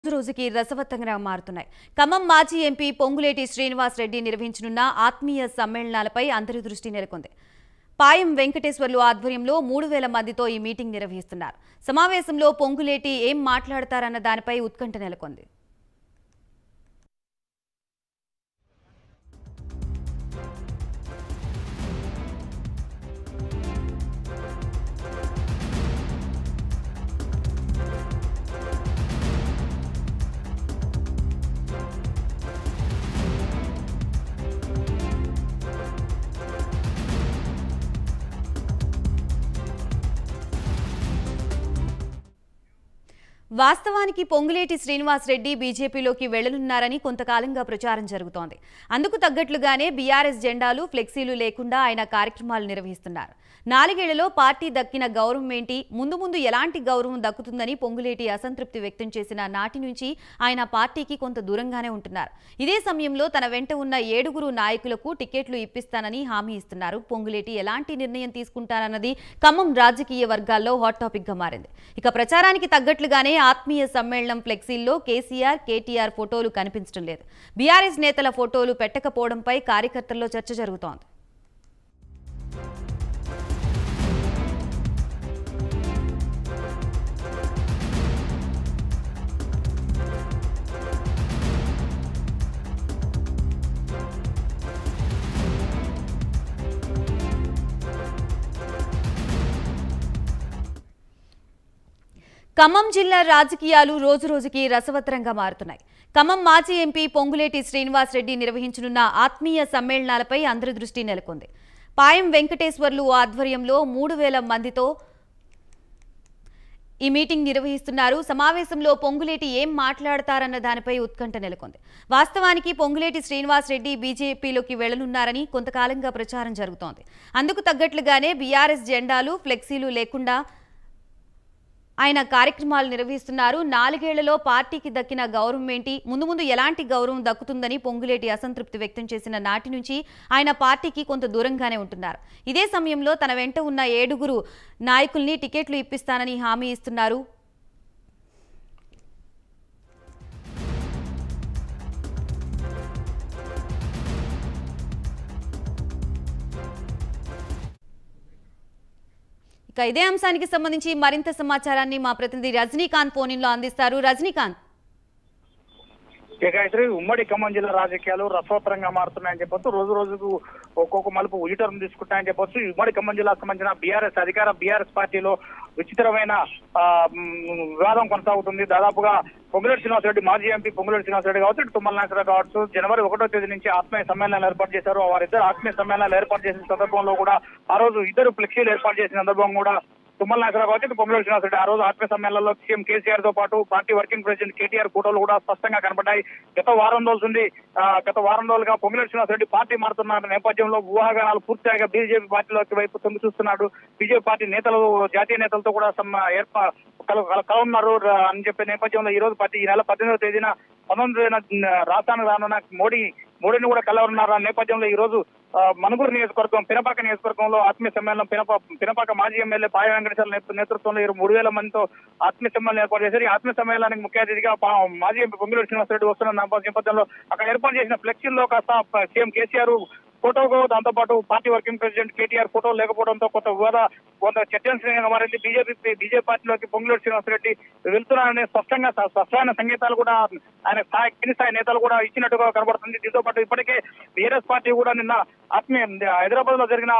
రోజు రోజుకి రసవత్తంగా మారుతున్నాయి ఖమ్మం మాజీ ఎంపీ పొంగులేటి శ్రీనివాస్ రెడ్డి నిర్వహించనున్న ఆత్మీయ సమ్మేళనాలపై అందరి దృష్టి నెలకొంది పాయం వెంకటేశ్వర్లు ఆధ్వర్యంలో మూడు వేల మందితో ఈ మీటింగ్ నిర్వహిస్తున్నారు సమావేశంలో పొంగులేటి ఏం మాట్లాడతారన్న దానిపై ఉత్కంఠ నెలకొంది వాస్తవానికి పొంగులేటి శ్రీనివాస్ రెడ్డి బీజేపీలోకి వెళ్లనున్నారని కొంతకాలంగా ప్రచారం జరుగుతోంది అందుకు తగ్గట్లుగానే బీఆర్ఎస్ జెండాలు ఫ్లెక్సీలు లేకుండా ఆయన కార్యక్రమాలు నిర్వహిస్తున్నారు నాలుగేళ్లలో పార్టీ దక్కిన గౌరవం ఏంటి ముందు ముందు ఎలాంటి గౌరవం దక్కుతుందని పొంగులేటి అసంతృప్తి వ్యక్తం చేసిన నాటి నుంచి ఆయన పార్టీకి కొంత దూరంగానే ఉంటున్నారు ఇదే సమయంలో తన వెంట ఉన్న ఏడుగురు నాయకులకు టికెట్లు ఇప్పిస్తానని హామీ ఇస్తున్నారు పొంగులేటి ఎలాంటి నిర్ణయం తీసుకుంటారన్నది ఖమ్మం రాజకీయ వర్గాల్లో హాట్ టాపిక్ గా మారింది ఇక ప్రచారానికి తగ్గట్లుగానే ఆత్మీయ సమ్మేళనం ఫ్లెక్సీల్లో కేసీఆర్ కేటీఆర్ ఫోటోలు కనిపించడం లేదు బీఆర్ఎస్ నేతల ఫోటోలు పెట్టకపోవడంపై కార్యకర్తల్లో చర్చ జరుగుతోంది ఖమ్మం జిల్లా రాజకీయాలు రోజురోజుకి రసవత్తరంగా మారుతున్నాయి ఖమ్మం మాజీ ఎంపీ పొంగులేటి శ్రీనివాస్ రెడ్డి నిర్వహించనున్న ఆత్మీయ సమ్మేళనాలపై అందరి దృష్టి నెలకొంది పాయం వెంకటేశ్వర్లు ఆధ్వర్యంలో మూడు వేల మందితో ఈ మీటింగ్ నిర్వహిస్తున్నారు సమావేశంలో పొంగులేటి ఏం మాట్లాడతారన్న దానిపై ఉత్కంఠ నెలకొంది వాస్తవానికి పొంగులేటి శ్రీనివాస్ రెడ్డి బీజేపీలోకి వెళ్లనున్నారని కొంతకాలంగా ప్రచారం జరుగుతోంది అందుకు తగ్గట్లుగానే బీఆర్ఎస్ జెండాలు ఫ్లెక్సీలు లేకుండా ఆయన కార్యక్రమాలు నిర్వహిస్తున్నారు నాలుగేళ్లలో పార్టీకి దక్కిన గౌరవం ఏంటి ముందు ముందు ఎలాంటి గౌరవం దక్కుతుందని పొంగులేటి అసంతృప్తి వ్యక్తం చేసిన నాటి నుంచి ఆయన పార్టీకి కొంత దూరంగానే ఉంటున్నారు ఇదే సమయంలో తన వెంట ఉన్న ఏడుగురు నాయకుల్ని టికెట్లు ఇప్పిస్తానని హామీ ఇస్తున్నారు ఇక ఇదే అంశానికి సంబంధించి మరింత సమాచారాన్ని మా ప్రతినిధి రజనీకాంత్ ఫోన్లో అందిస్తారు రజనీకాంత్ ఇక గాయత్రి ఉమ్మడి ఖమ్మం జిల్లా రాజకీయాలు రసవత్తరంగా మారుతున్నాయని చెప్పొచ్చు రోజు రోజుకు ఒక్కొక్క మలుపు ఉయిటర్న్ తీసుకుంటాయని చెప్పొచ్చు ఈ ఉమ్మడి ఖమ్మం జిల్లాకు సంబంధించిన బీఆర్ఎస్ అధికార బీఆర్ఎస్ పార్టీలో విచిత్రమైన ఆ, మ్, వివాదం కొనసాగుతుంది దాదాపుగా పొంగులేటి శ్రీనివాస్ రెడ్డి మాజీ ఎంపీ పొంగులేటి శ్రీనివాస్ రెడ్డి కావచ్చు ఇటు తుమ్మల నాయకుడు కావచ్చు జనవరి ఒకటో తేదీ నుంచి ఆత్మీయ సమ్మేళనాలు ఏర్పాటు చేశారు వారిద్దరు ఆత్మీయ సమ్మేళనాలు ఏర్పాటు చేసిన సందర్భంలో కూడా ఆ రోజు ఇద్దరు ఫ్లెక్సీలు ఏర్పాటు చేసిన సందర్భం కూడా తుమ్మల నాయకుడు కావచ్చు ఇటు పొంగులేటి శ్రీనివాస్ రెడ్డి ఆ రోజు ఆత్మీయ సమ్మేళనంలో సీఎం కేసీఆర్ తో పాటు పార్టీ వర్కింగ్ ప్రెసిడెంట్ కేటీఆర్ ఫోటోలు కూడా స్పష్టంగా కనబడ్డాయి గత వారం రోజుల నుండి ఆ, గత వారం రోజులుగా పొంగులేటి శ్రీనివాస్ రెడ్డి పార్టీ మారుతున్న నేపథ్యంలో ఊహాగానాలు పూర్తిగా బీజేపీ పార్టీలోకి వైపు తొంగి చూస్తున్నాడు బీజేపీ పార్టీ నేతలు జాతీయ నేతలతో కూడా సమ్మ ఏర్పా కల- కల- కలవన్నారు ర- అని చెప్పే నేపథ్యంలో ఈ రోజు పది ఈ నెల పద్దెనిమిదవ తేదీన పంతొమ్మిది రాష్ట్రానికి రానున్న మోడీ మోడీని కూడా కలవనున్నారు ఆ నేపథ్యంలో ఈ రోజు ఆ, మనుగురు నియోజకవర్గం పినపాక నియోజకవర్గంలో ఆత్మీయ సమ్మేళనం పినప పినపాక మాజీ ఎమ్మెల్యే పాయ వెంకటేశ్వర నేతృ- నేతృత్వంలో ఈ మూడు వేల మందితో ఆత్మీయ సమ్మేళనం ఏర్పాటు చేశారు ఈ ఆత్మీయ సమ్మేళనానికి ముఖ్య అతిథిగా పా- మాజీ ఎంపీ పొంగులేటి శ్రీనివాసరెడ్డి వస్తున్న నేపథ్యంలో అక్కడ ఏర్పాటు చేసిన ఫ్లెక్సీల్లో కాస్త ప- సీఎం కేసీఆర్ ఫోటోకు దాంతో పాటు party working president KTR photo లేకపోవడంతో కొంత వివాద కొంత చర్చనీయంగా మారింది బీజేపీ బీజేపీ పార్టీలోకి పొంగులేటి శ్రీనివాసరెడ్డి వెళ్తున్నారనే స్పష్టంగా స- స్పష్టమైన సంకేతాలు కూడా ఆయన స్థాయి కింది స్థాయి నేతలు కూడా ఇచ్చినట్టుగా కనబడుతుంది దీంతో పాటు ఇప్పటికే బీఆర్ఎస్ పార్టీ కూడా నిన్న ఆత్మీయ హైదరాబాద్ లో జరిగిన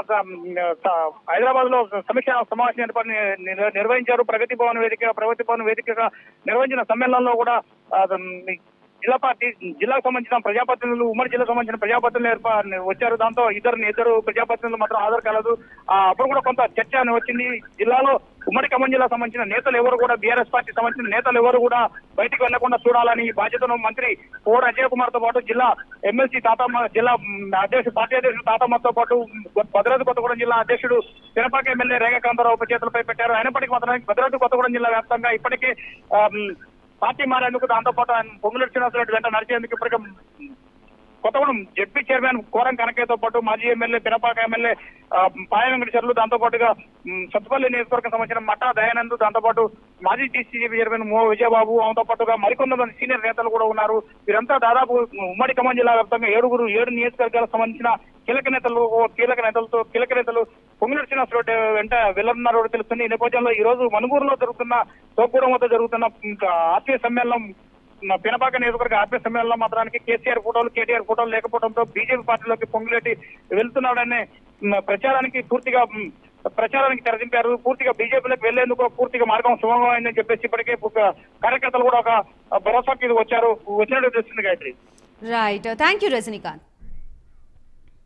హైదరాబాద్ లో సమీక్ష సమావేశం ఏర్పాటు నిర్- నిర్వహించారు ప్రగతి భవన్ వేదిక ప్రగతి భవన్ వేదికగా నిర్వహించిన సమ్మేళనంలో కూడా ఆ, జిల్లా పార్టీ జిల్లాకు సంబంధించిన ప్రజాప్రతినిధులు ఉమ్మడి జిల్లాకు సంబంధించిన ప్రజాప్రతినిధులు ఏర్పా వచ్చారు దాంతో ఇద్దరు ఇద్దరు ప్రజాప్రతినిధులు మాత్రం హాజరు కాలేదు ఆ, అప్పుడు కూడా కొంత చర్చ అని వచ్చింది జిల్లాలో ఉమ్మడి ఖమ్మం జిల్లా సంబంధించిన నేతలు ఎవరు కూడా బీఆర్ఎస్ పార్టీ సంబంధించిన నేతలు ఎవరు కూడా బయటికి వెళ్లకుండా చూడాలని ఈ బాధ్యతను మంత్రి కోడ అజయ్ కుమార్ తో పాటు జిల్లా ఎమ్మెల్సీ తాతమ్మ జిల్లా మ్, అధ్యక్షుడు పార్టీ అధ్యక్షుడు తాతమ్మతో పాటు భద్రాద్రి కొత్తగూడెం జిల్లా అధ్యక్షుడు పినపాక ఎమ్మెల్యే రేఖాకాంతారావు ఉపచేతులపై పెట్టారు అయినప్పటికీ మాత్రం భద్రాద్రి కొత్తగూడెం జిల్లా వ్యాప్తంగా ఇప్పటికే ఆ, మ్, పార్టీ మారేందుకు దాంతో పాటు ఆయన పొంగులేటి శ్రీనివాసరెడ్డి వెంట నడిచేందుకు ఇప్పటికే కొత్తగూడెం జడ్పీ చైర్మన్ కోరం కనకయ్యతో పాటు మాజీ ఎమ్మెల్యే పినపాక ఎమ్మెల్యే ఆ, పాయ వెంకటేశ్వర్లు దాంతో పాటుగా ఉమ్, సత్తుపల్లి నియోజకవర్గం సంబంధించిన మట్టా దయానంద్ దాంతో పాటు మాజీ డీసీజీపీ చైర్మన్ మో విజయబాబు ఆమెతో పాటుగా మరికొంతమంది సీనియర్ నేతలు కూడా ఉన్నారు వీరంతా దాదాపు ఉమ్మడి ఖమ్మం జిల్లా వ్యాప్తంగా ఏడుగురు ఏడు నియోజకవర్గాలకు సంబంధించిన కీలక నేతలు ఓ కీలక నేతలతో కీలక నేతలు పొంగులేటి శ్రీనివాసరావు వెంట వెళ్లనున్నారో తెలుస్తుంది ఈ నేపథ్యంలో ఈ రోజు మనుగూరులో జరుగుతున్న తోకూడెం వద్ద జరుగుతున్న ఇంకా ఆత్మీయ సమ్మేళనం నా పినపాక నియోజకవర్గ ఆత్మీయ సమ్మేళనం మాత్రానికి కేసీఆర్ ఫోటోలు కేటీఆర్ ఫోటోలు లేకపోవడంతో బీజేపీ పార్టీలోకి పొంగులేటి వెళ్తున్నాడనే మ్, ప్రచారానికి పూర్తిగా మ్, ప్రచారానికి తెరదింపారు పూర్తిగా బీజేపీలోకి వెళ్లేందుకు పూర్తిగా మార్గం సుగమం అయిందని చెప్పేసి ఇప్పటికే ఒక కార్యకర్తలు కూడా ఒక భరోసాకి వచ్చారు వచ్చినట్టు తెలుస్తుంది Gayatri right thank you Rajinikanth